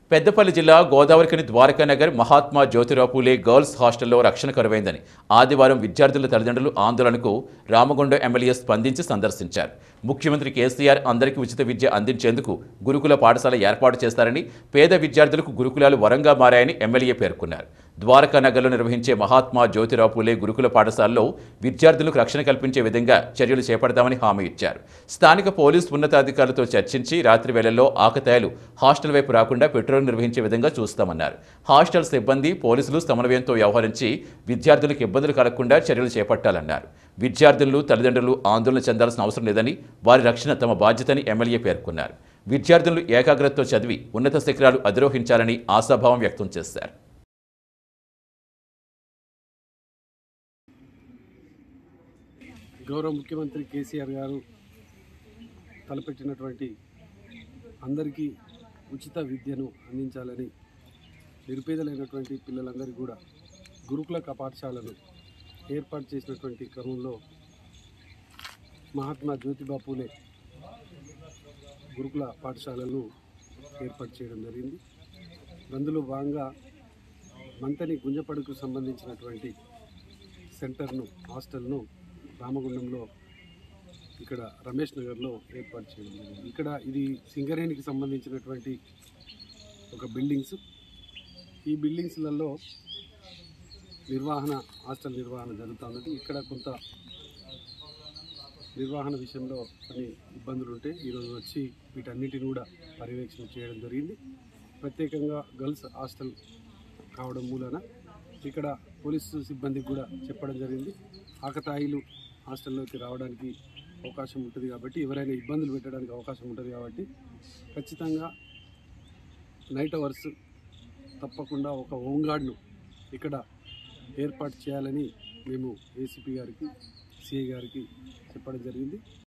పెద్దపల్లి జిల్లా గోదావరికని ద్వారకానగర్ మహాత్మా జ్యోతిరావు పూలే గర్ల్స్ హాస్టల్లో రక్షణ కరువైందని ఆదివారం విద్యార్థుల తల్లిదండ్రులు ఆందోళనకు రామగుండం ఎమ్మెల్యే స్పందించి సందర్శించారు ముఖ్యమంత్రి కేసీఆర్ అందరికీ ఉచిత విద్య అందించేందుకు గురుకుల పాఠశాల ఏర్పాటు చేస్తారని పేద విద్యార్థులకు గురుకులాలు వరంగా మారాయని ఎమ్మెల్యే పేర్కొన్నారు ద్వారకానగర్లో నిర్వహించే మహాత్మా జ్యోతిరావు పూలే గురుకుల పాఠశాలలో విద్యార్థులకు రక్షణ కల్పించే విధంగా చర్యలు చేపడతామని హామీ ఇచ్చారు స్థానిక పోలీసు ఉన్నతాధికారులతో చర్చించి రాత్రి వేళల్లో ఆకతాయాలు హాస్టల్ వైపు రాకుండా పెట్రోల్ నిర్వహించే విధంగా చూస్తామన్నారు హాస్టల్ సిబ్బంది పోలీసులు సమన్వయంతో వ్యవహరించి విద్యార్థులకు ఇబ్బందులు కలగకుండా చర్యలు చేపట్టాలన్నారు విద్యార్థులు తల్లిదండ్రులు ఆందోళన చెందాల్సిన అవసరం లేదని వారి రక్షణ తమ బాధ్యతని ఎమ్మెల్యే పేర్కొన్నారు విద్యార్థులు ఏకాగ్రతతో చదివి ఉన్నత శిఖరాలు అధిరోహించాలని ఆశాభావం వ్యక్తం చేశారు గౌరవ ముఖ్యమంత్రి కేసీఆర్ గారు తలపెట్టినటువంటి అందరికీ ఉచిత విద్యను అందించాలని నిరుపేదలైనటువంటి పిల్లలందరికీ కూడా గురుకుల పాఠశాలను ఏర్పాటు చేసినటువంటి క్రమంలో మహాత్మా జ్యోతిబా పూలే గురుకుల పాఠశాలను ఏర్పాటు చేయడం జరిగింది అందులో భాగంగా మంతని గుంజపడుకు సంబంధించినటువంటి సెంటర్ను హాస్టల్ను రామగుండంలో ఇక్కడ రమేష్ నగర్లో ఏర్పాటు చేయడం జరిగింది ఇక్కడ ఇది సింగరేణికి సంబంధించినటువంటి ఒక బిల్డింగ్స్ ఈ బిల్డింగ్స్లలో నిర్వహణ హాస్టల్ నిర్వహణ జరుగుతున్నది ఇక్కడ కొంత నిర్వహణ విషయంలో కొన్ని ఇబ్బందులు ఉంటే ఈరోజు వచ్చి వీటన్నిటిని కూడా పర్యవేక్షణ చేయడం జరిగింది ప్రత్యేకంగా గర్ల్స్ హాస్టల్ కావడం మూలన ఇక్కడ పోలీసు సిబ్బందికి కూడా చెప్పడం జరిగింది ఆకతాయిలు హాస్టల్లోకి రావడానికి అవకాశం ఉంటుంది కాబట్టి ఎవరైనా ఇబ్బందులు పెట్టడానికి అవకాశం ఉంటుంది కాబట్టి ఖచ్చితంగా నైట్ అవర్స్ తప్పకుండా ఒక హోంగార్డ్ను ఇక్కడ ఏర్పాటు చేయాలని మేము ఏసీపీ గారికి సిఐ గారికి చెప్పడం జరిగింది